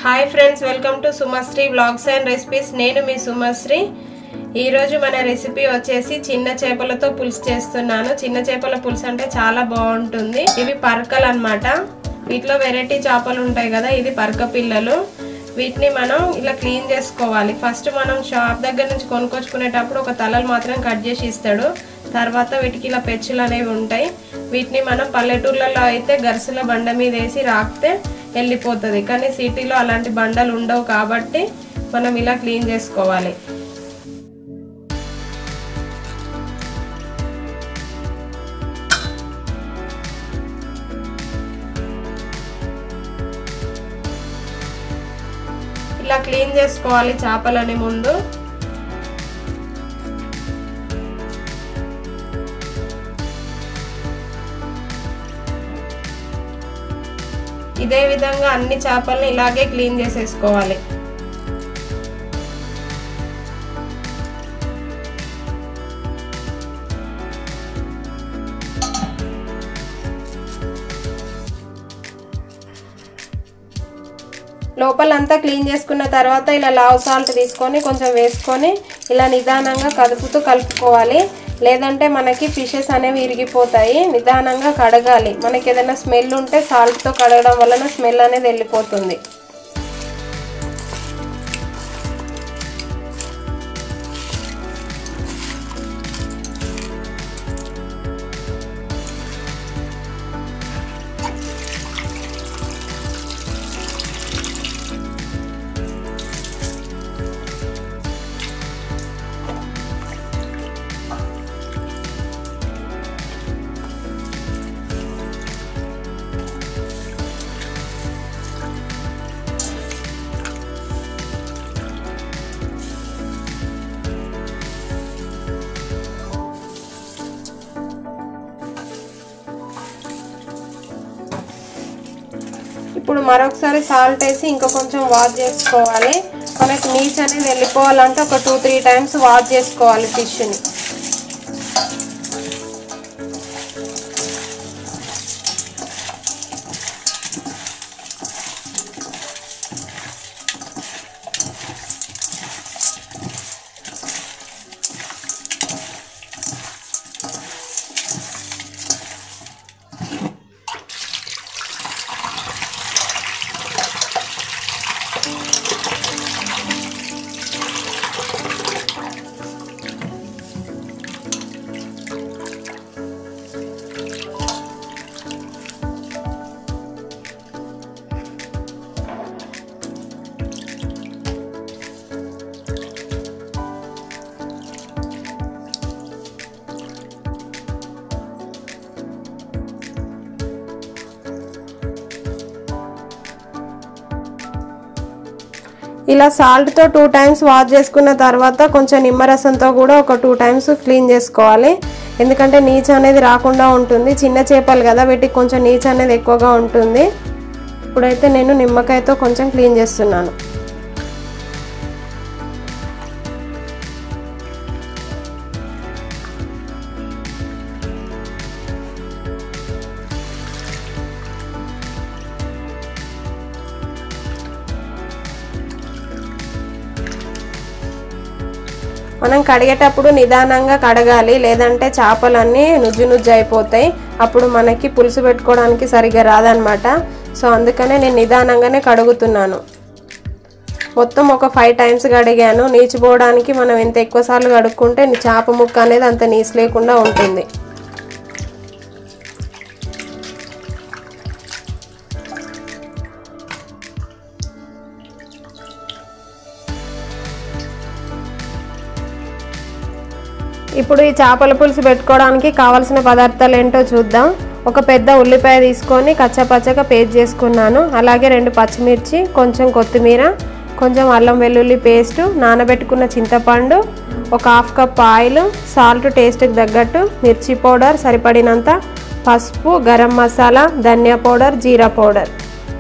hi friends welcome to Sumasri blogs and recipes నేను మీ సుమశ్రీ ఈరోజు మన రెసిపీ వచ్చేసి చిన్న చేపలతో పులుసు చేస్తున్నాను చిన్న చేపల పులుసు అంటే చాలా బాగుంటుంది ఇవి పరకలు అన్నమాట వీటిలో వెరైటీ చేపలు ఉంటాయి కదా ఇది పరక పిల్లలు వీటిని మనం ఇలా క్లీన్ చేసుకోవాలి ఫస్ట్ మనం షాప్ దగ్గర నుంచి కొనుక్కొచ్చుకునేటప్పుడు ఒక తలలు మాత్రం కట్ చేసి ఇస్తాడు తర్వాత వీటికి ఇలా పెచ్చులు అనేవి ఉంటాయి వీటిని మనం పల్లెటూర్లలో అయితే గరుసుల బండ మీద వేసి రాకితే వెళ్ళిపోతుంది కానీ సిటీలో అలాంటి బండలు ఉండవు కాబట్టి మనం ఇలా క్లీన్ చేసుకోవాలి ఇలా క్లీన్ చేసుకోవాలి చేపలని ముందు ఇదే విధంగా అన్ని చేపల్ని ఇలాగే క్లీన్ చేసేసుకోవాలి లోపలంతా క్లీన్ చేసుకున్న తర్వాత ఇలా లావ్ సాల్ట్ తీసుకొని కొంచెం వేసుకొని ఇలా నిదానంగా కదుపుతూ కలుపుకోవాలి లేదంటే మనకి ఫిషెస్ అనేవి ఇరిగిపోతాయి నిదానంగా కడగాలి మనకి ఏదైనా స్మెల్ ఉంటే సాల్ట్తో కడగడం వలన స్మెల్ అనేది వెళ్ళిపోతుంది ఇప్పుడు మరొకసారి సాల్ట్ వేసి ఇంకా కొంచెం వాష్ చేసుకోవాలి మనకి నీచ్ అనేది వెళ్ళిపోవాలంటే ఒక టూ త్రీ టైమ్స్ వాష్ చేసుకోవాలి ఫిష్ని ఇలా సాల్ట్తో టూ టైమ్స్ వాష్ చేసుకున్న తర్వాత కొంచెం నిమ్మరసంతో కూడా ఒక టూ టైమ్స్ క్లీన్ చేసుకోవాలి ఎందుకంటే నీచ అనేది రాకుండా ఉంటుంది చిన్న చేపలు కదా వీటికి కొంచెం నీచ అనేది ఎక్కువగా ఉంటుంది ఇప్పుడైతే నేను నిమ్మకాయతో కొంచెం క్లీన్ చేస్తున్నాను మనం కడిగేటప్పుడు నిదానంగా కడగాలి లేదంటే చేపలన్నీ నుజ్జు నుజ్జు అయిపోతాయి అప్పుడు మనకి పులుసు పెట్టుకోవడానికి సరిగ్గా రాదనమాట సో అందుకనే నేను నిదానంగానే కడుగుతున్నాను మొత్తం ఒక ఫైవ్ టైమ్స్ కడిగాను నీచిపోవడానికి మనం ఎంత ఎక్కువసార్లు కడుక్కుంటే చేప ముక్క అనేది అంత నీసు లేకుండా ఉంటుంది ఇప్పుడు ఈ చేపల పులుసు పెట్టుకోవడానికి కావాల్సిన పదార్థాలు ఏంటో చూద్దాం ఒక పెద్ద ఉల్లిపాయ తీసుకొని కచ్చపచ్చగా పేస్ట్ చేసుకున్నాను అలాగే రెండు పచ్చిమిర్చి కొంచెం కొత్తిమీర కొంచెం అల్లం వెల్లుల్లి పేస్ట్ నానబెట్టుకున్న చింతపండు ఒక హాఫ్ కప్ ఆయిల్ సాల్ట్ టేస్ట్కి తగ్గట్టు మిర్చి పౌడర్ సరిపడినంత పసుపు గరం మసాలా ధనియా పౌడర్ జీరా పౌడర్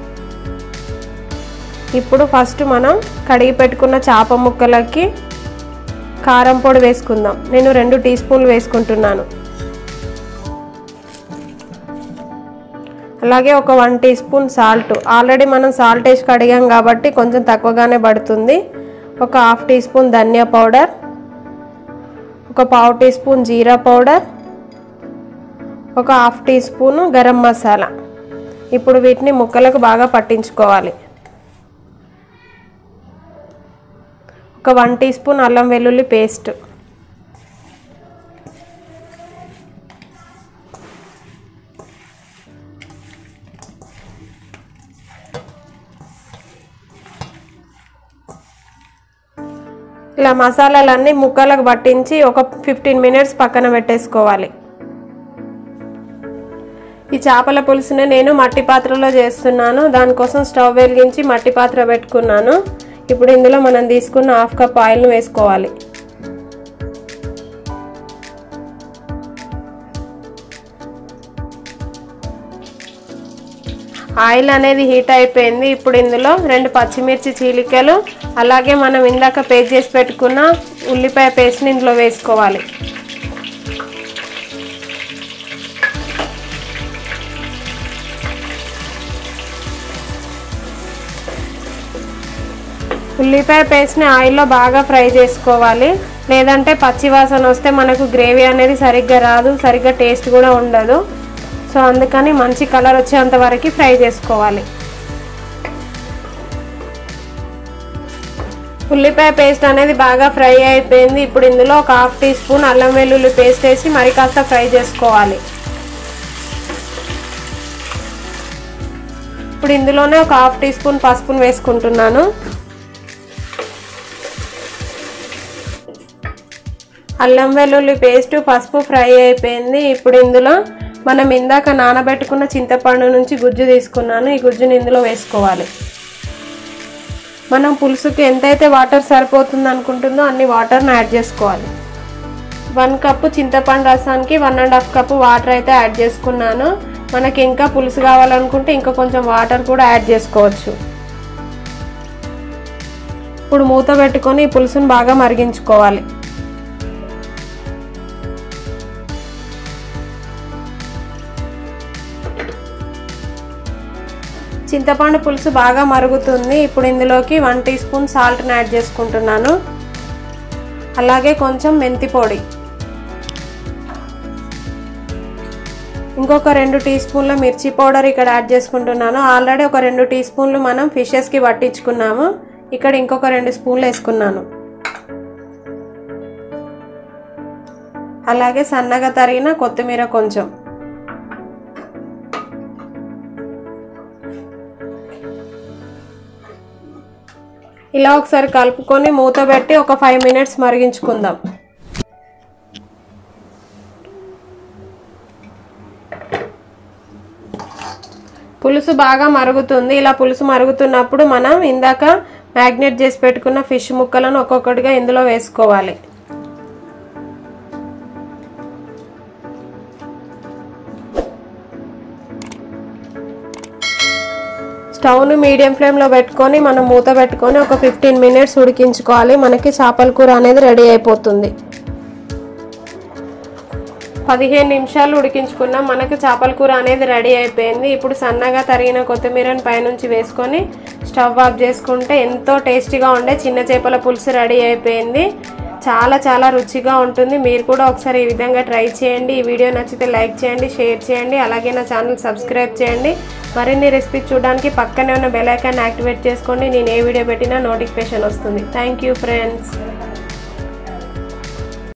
ఇప్పుడు ఫస్ట్ మనం కడిగి పెట్టుకున్న చేప ముక్కలకి కారం పొడి వేసుకుందాం నేను రెండు టీ స్పూన్లు వేసుకుంటున్నాను అలాగే ఒక one teaspoon salt already మనం సాల్ట్ వేసి కడిగాం కాబట్టి కొంచెం తక్కువగానే పడుతుంది ఒక హాఫ్ టీ స్పూన్ ధనియా పౌడర్ ఒక పావు టీ స్పూన్ జీరా పౌడర్ ఒక half teaspoon garam masala ఇప్పుడు వీటిని ముక్కలకు బాగా పట్టించుకోవాలి ఒక వన్ టీ స్పూన్ అల్లం వెల్లుల్లి పేస్ట్ ఇలా మసాలాలన్నీ ముక్కలకు పట్టించి ఒక ఫిఫ్టీన్ మినిట్స్ పక్కన పెట్టేసుకోవాలి ఈ చేపల పులుసుని నేను మట్టి పాత్రలో చేస్తున్నాను దానికోసం స్టవ్ వెలిగించి మట్టి పాత్ర పెట్టుకున్నాను ఇప్పుడు ఇందులో మనం తీసుకున్న హాఫ్ కప్ ఆయిల్ను వేసుకోవాలి ఆయిల్ అనేది హీట్ అయిపోయింది ఇప్పుడు ఇందులో రెండు పచ్చిమిర్చి చీలికలు అలాగే మనం ఇందాక పేస్ట్ చేసి పెట్టుకున్న ఉల్లిపాయ పేస్ట్ని ఇందులో వేసుకోవాలి ఉల్లిపాయ పేస్ట్ని ఆయిల్లో బాగా ఫ్రై చేసుకోవాలి లేదంటే పచ్చి వాసన వస్తే మనకు గ్రేవీ అనేది సరిగ్గా రాదు సరిగ్గా టేస్ట్ కూడా ఉండదు సో అందుకని మంచి కలర్ వచ్చేంత వరకు ఫ్రై చేసుకోవాలి ఉల్లిపాయ పేస్ట్ అనేది బాగా ఫ్రై అయిపోయింది ఇప్పుడు ఇందులో ఒక హాఫ్ టీ స్పూన్ అల్లం వెల్లుల్లి పేస్ట్ వేసి మరి కాస్త ఫ్రై చేసుకోవాలి ఇప్పుడు ఇందులోనే ఒక హాఫ్ టీ స్పూన్ పసుపును వేసుకుంటున్నాను అల్లం వెల్లుల్లి పేస్ట్ పసుపు ఫ్రై అయిపోయింది ఇప్పుడు ఇందులో మనం ఇందాక నానబెట్టుకున్న చింతపండు నుంచి గుజ్జు తీసుకున్నాను ఈ గుజ్జుని ఇందులో వేసుకోవాలి మనం పులుసుకి ఎంతైతే వాటర్ సరిపోతుంది అనుకుంటుందో అన్ని వాటర్ని యాడ్ చేసుకోవాలి వన్ కప్పు చింతపండు రసానికి one and half cup water అయితే యాడ్ చేసుకున్నాను మనకి ఇంకా పులుసు కావాలనుకుంటే ఇంకా కొంచెం వాటర్ కూడా యాడ్ చేసుకోవచ్చు ఇప్పుడు మూత పెట్టుకొని ఈ పులుసుని బాగా మరిగించుకోవాలి చింతపండు పులుసు బాగా మరుగుతుంది ఇప్పుడు ఇందులోకి వన్ టీ స్పూన్ సాల్ట్ని యాడ్ చేసుకుంటున్నాను అలాగే కొంచెం మెంతి పొడి ఇంకొక రెండు టీ స్పూన్ల మిర్చి పౌడర్ ఇక్కడ యాడ్ చేసుకుంటున్నాను ఆల్రెడీ ఒక రెండు టీ స్పూన్లు మనం ఫిషెస్కి పట్టించుకున్నాము ఇక్కడ ఇంకొక రెండు స్పూన్లు వేసుకున్నాను అలాగే సన్నగా తరిగిన కొత్తిమీర కొంచెం ఇలా ఒకసారి కలుపుకొని మూత పెట్టి ఒక ఫైవ్ మినిట్స్ మరిగించుకుందాం పులుసు బాగా మరుగుతుంది ఇలా పులుసు మరుగుతున్నప్పుడు మనం ఇందాక మ్యాగ్నేట్ చేసి పెట్టుకున్న ఫిష్ ముక్కలను ఒక్కొక్కటిగా ఇందులో వేసుకోవాలి స్టవ్ను మీడియం ఫ్లేమ్లో పెట్టుకొని మనం మూత పెట్టుకొని ఒక ఫిఫ్టీన్ మినిట్స్ ఉడికించుకోవాలి మనకి చేపల కూర అనేది రెడీ అయిపోతుంది పదిహేను నిమిషాలు ఉడికించుకున్నాం మనకు చేపల కూర అనేది రెడీ అయిపోయింది ఇప్పుడు సన్నగా తరిగిన కొత్తిమీరని పైనుంచి వేసుకొని స్టవ్ ఆఫ్ చేసుకుంటే ఎంతో టేస్టీగా ఉండే చిన్న చేపల పులుసు రెడీ అయిపోయింది చాలా చాలా రుచిగా ఉంటుంది మీరు కూడా ఒకసారి ఈ విధంగా ట్రై చేయండి ఈ వీడియో నచ్చితే లైక్ చేయండి షేర్ చేయండి అలాగే నా ఛానల్ సబ్స్క్రైబ్ చేయండి మరిన్ని రెసిపీస్ చూడడానికి పక్కనే ఉన్న బెల్ ఐకాన్ యాక్టివేట్ చేసుకోండి నేను ఏ వీడియో పెట్టినా నోటిఫికేషన్ వస్తుంది థ్యాంక్ యూ ఫ్రెండ్స్